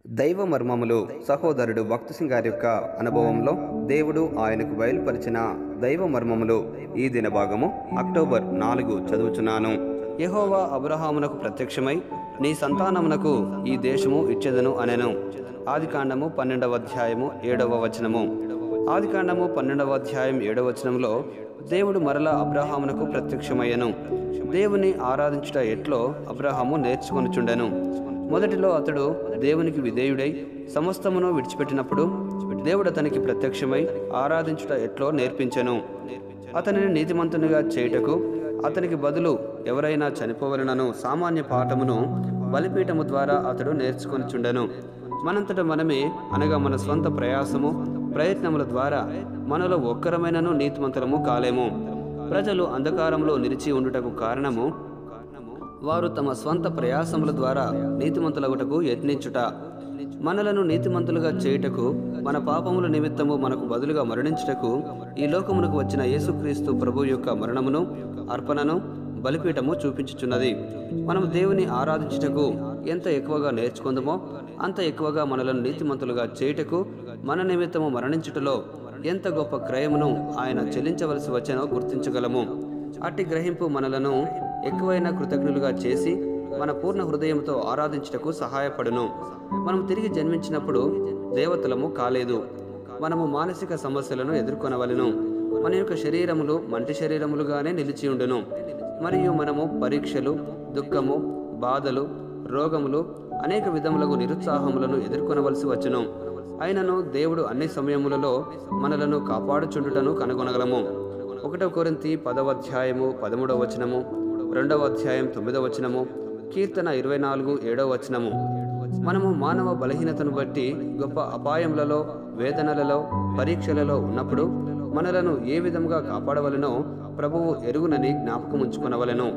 దైవ మర్మములు సహోదరుడు భక్తి సింగ్ గారి యొక్క అనుభవంలో దేవుడు ఆయనకు బయలుపరిచిన దైవ మర్మములు ఈ దిన భాగము అక్టోబర్ నాలుగు చదువుచున్నాను యెహోవా అబ్రహామునకు ప్రత్యక్షమై నీ సంతానమునకు ఈ దేశము ఇచ్చెదను అనెను ఆదికాండము పన్నెండవ అధ్యాయము ఏడవ వచనము ఆదికాండము పన్నెండవ అధ్యాయం ఏడవ వచనంలో దేవుడు మరలా అబ్రహామునకు ప్రత్యక్షమయ్యను దేవుని ఆరాధించుట ఎట్లో అబ్రహాము నేర్చుకొనుచుండెను మొదటిలో అతడు దేవునికి విధేయుడై సమస్తమును విడిచిపెట్టినప్పుడు దేవుడు అతనికి ప్రత్యక్షమై ఆరాధించుట ఎట్లో నేర్పించెను అతనిని నీతిమంతునిగా చేయుటకు అతనికి బదులు ఎవరైనా చనిపోవలనను సామాన్య పాఠమును బలిపీఠము ద్వారా అతడు నేర్చుకొనిచుండెను మనంతట మనమే అనగా మన స్వంత ప్రయాసము ప్రయత్నముల ద్వారా మనలో ఒక్కరమైనను నీతిమంతులము కాలేము ప్రజలు అంధకారంలో నిలిచి ఉండుటకు కారణము వారు తమ స్వంత ప్రయాసముల ద్వారా నీతిమంతులగుటకు యత్నించుట మనలను నీతిమంతులుగా చేయుటకు మన పాపముల నిమిత్తము మనకు బదులుగా మరణించుటకు ఈ లోకమునకు వచ్చిన యేసుక్రీస్తు ప్రభు యొక్క మరణమును అర్పణను బలిపీఠము చూపించుచున్నది మనం దేవుని ఆరాధించుటకు ఎంత ఎక్కువగా నేర్చుకుందామో అంత ఎక్కువగా మనలను నీతిమంతులుగా చేయుటకు మన నిమిత్తము మరణించుటలో ఎంత గొప్ప క్రయమును ఆయన చెల్లించవలసి వచ్చానో గుర్తించగలము అట్టి గ్రహింపు మనలను ఎక్కువైన కృతజ్ఞులుగా చేసి మన పూర్ణ హృదయంతో ఆరాధించుటకు సహాయపడును మనం తిరిగి జన్మించినప్పుడు దేవతలము కాలేదు మనము మానసిక సమస్యలను ఎదుర్కొనవలెను మన యొక్క శరీరములు మంటి శరీరములుగానే నిలిచి ఉండును మరియు మనము పరీక్షలు దుఃఖము బాధలు రోగములు అనేక విధములకు నిరుత్సాహములను ఎదుర్కొనవలసి వచ్చును అయినను దేవుడు అన్ని సమయములలో మనలను కాపాడుచుండుటను కనుగొనగలము ఒకటవ కొరింతి పదవ అధ్యాయము పదమూడవ వచనము రెండవ అధ్యాయం తొమ్మిదవ వచనము కీర్తన ఇరవై నాలుగు ఏడవ వచనము మనము మానవ బలహీనతను బట్టి గొప్ప అపాయములలో వేదనలలో పరీక్షలలో ఉన్నప్పుడు మనలను ఏ విధముగా కాపాడవలనో ప్రభువు ఎరుగునని జ్ఞాపకం ఉంచుకొనవలెను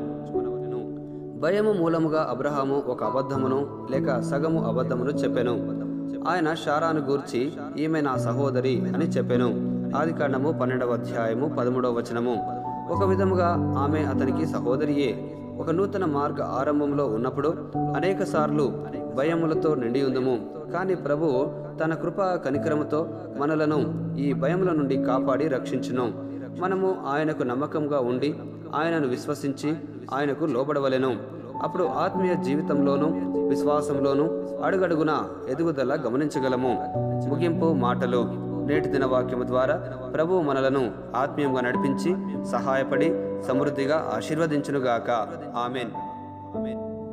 భయము మూలముగా అబ్రహాము ఒక అబద్ధమును లేక సగము అబద్ధమును చెప్పెను ఆయన షారాను గూర్చి ఈమె నా సహోదరి అని చెప్పెను ఆది కాండము పన్నెండవ అధ్యాయము పదమూడవ వచనము ఒక విధముగా ఆమె అతనికి సహోదరియే ఒక నూతన మార్గ ఆరంభంలో ఉన్నప్పుడు అనేక సార్లు భయములతో నిండి ఉందము కానీ ప్రభు తన కృప కనికరముతో మనలను ఈ భయముల నుండి కాపాడి రక్షించును మనము ఆయనకు నమ్మకంగా ఉండి ఆయనను విశ్వసించి ఆయనకు లోబడవలెను అప్పుడు ఆత్మీయ జీవితంలోనూ విశ్వాసంలోనూ అడుగడుగున ఎదుగుదల గమనించగలము ముగింపు మాటలు నేటి దిన వాక్యము ద్వారా ప్రభు మనలను ఆత్మీయంగా నడిపించి సహాయపడి సమృద్ధిగా ఆశీర్వదించునుగాక ఆమెన్ ఆమెన్